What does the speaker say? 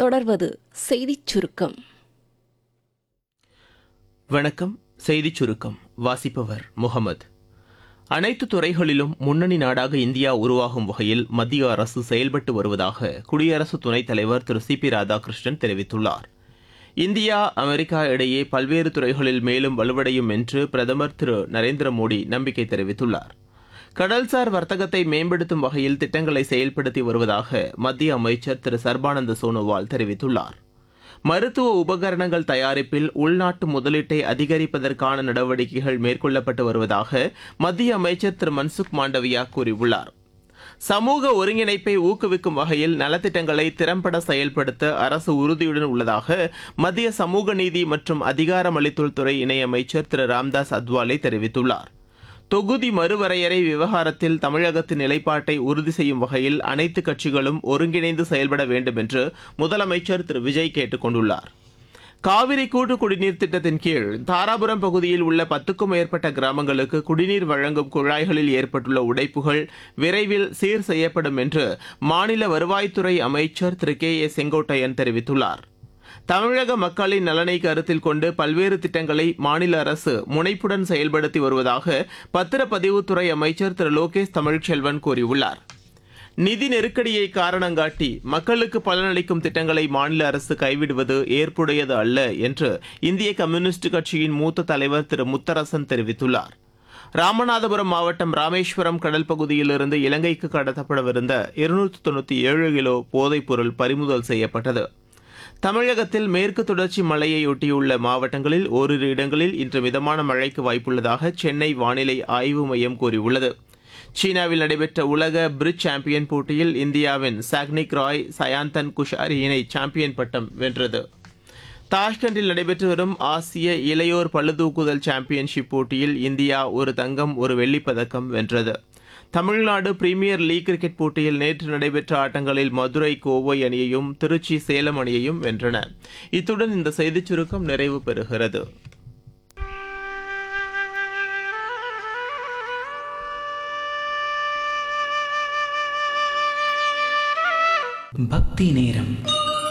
தொடர்வது செய்திச் சுருக்கம் வணக்கம் செய்திச் சுருக்கம் வாசிப்பவர் முகமது அனைத்து துறைகளிலும் முன்னணி நாடாக இந்தியா உருவாகும் வகையில் மத்திய அரசு செயல்பட்டு வருவதாக குடியரசு துணைத் தலைவர் திரு சி பி ராதாகிருஷ்ணன் தெரிவித்துள்ளார் இந்தியா அமெரிக்கா இடையே பல்வேறு துறைகளில் மேலும் வலுவடையும் என்று பிரதமர் திரு நரேந்திர மோடி நம்பிக்கை தெரிவித்துள்ளார் கடல்சார் வர்த்தகத்தை மேம்படுத்தும் வகையில் திட்டங்களை செயல்படுத்தி வருவதாக மத்திய அமைச்சர் திரு சர்பானந்த சோனோவால் தெரிவித்துள்ளார் மருத்துவ உபகரணங்கள் தயாரிப்பில் உள்நாட்டு முதலீட்டை அதிகரிப்பதற்கான நடவடிக்கைகள் மேற்கொள்ளப்பட்டு வருவதாக மத்திய அமைச்சர் திரு மன்சுக் மாண்டவியா கூறியுள்ளார் சமூக ஒருங்கிணைப்பை ஊக்குவிக்கும் வகையில் நலத்திட்டங்களை திறம்பட செயல்படுத்த அரசு உறுதியுடன் உள்ளதாக மத்திய சமூக நீதி மற்றும் அதிகாரமளித்தல் துறை இணையமைச்சர் திரு ராம்தாஸ் அத்வாலே தெரிவித்துள்ளார் தொகுதி மறுவரையறை விவகாரத்தில் தமிழகத்தின் நிலைப்பாட்டை உறுதி செய்யும் வகையில் அனைத்து கட்சிகளும் ஒருங்கிணைந்து செயல்பட வேண்டும் என்று முதலமைச்சர் திரு விஜய் கேட்டுக் கொண்டுள்ளார் காவிரி கூட்டு குடிநீர் திட்டத்தின் கீழ் தாராபுரம் பகுதியில் உள்ள பத்துக்கும் மேற்பட்ட கிராமங்களுக்கு குடிநீர் வழங்கும் குழாய்களில் ஏற்பட்டுள்ள உடைப்புகள் விரைவில் சீர் செய்யப்படும் என்று மாநில வருவாய்த்துறை அமைச்சர் திரு கே ஏ செங்கோட்டையன் தெரிவித்துள்ளார் தமிழக மக்களின் நலனை கருத்தில் கொண்டு பல்வேறு திட்டங்களை மாநில அரசு முனைப்புடன் செயல்படுத்தி வருவதாக பத்திரப்பதிவுத்துறை அமைச்சர் திரு லோகேஷ் தமிழ்ச்செல்வன் கூறியுள்ளார் நிதி நெருக்கடியை காரணங்காட்டி மக்களுக்கு பலனளிக்கும் திட்டங்களை மாநில அரசு கைவிடுவது ஏற்புடையது அல்ல என்று இந்திய கம்யூனிஸ்ட் கட்சியின் மூத்த தலைவர் திரு முத்தரசன் தெரிவித்துள்ளார் ராமநாதபுரம் மாவட்டம் ராமேஸ்வரம் கடல் பகுதியிலிருந்து இலங்கைக்கு கடத்தப்படவிருந்த இருநூற்று தொண்ணூற்றி ஏழு கிலோ போதைப்பொருள் பறிமுதல் செய்யப்பட்டது தமிழகத்தில் மேற்கு தொடர்ச்சி மலையையொட்டியுள்ள மாவட்டங்களில் ஓரிரு இடங்களில் இன்று மிதமான மழைக்கு வாய்ப்புள்ளதாக சென்னை வானிலை ஆய்வு மையம் கூறியுள்ளது சீனாவில் நடைபெற்ற உலக பிரிட்ஜ் சாம்பியன் போட்டியில் இந்தியாவின் சாக்னிக் ராய் சயாந்தன் குஷாரி இணை சாம்பியன் பட்டம் வென்றது தாஷ்கண்டில் நடைபெற்று வரும் ஆசிய இளையோர் பளுதூக்குதல் சாம்பியன்ஷிப் போட்டியில் இந்தியா ஒரு தங்கம் ஒரு வெள்ளிப் பதக்கம் வென்றது தமிழ்நாடு பிரீமியர் லீக் கிரிக்கெட் போட்டியில் நேற்று நடைபெற்ற ஆட்டங்களில் மதுரை கோவை அணியையும் திருச்சி சேலம் அணியையும் வென்றன இத்துடன் இந்த செய்திச் சுருக்கம் நிறைவு பெறுகிறது பக்தி நேரம்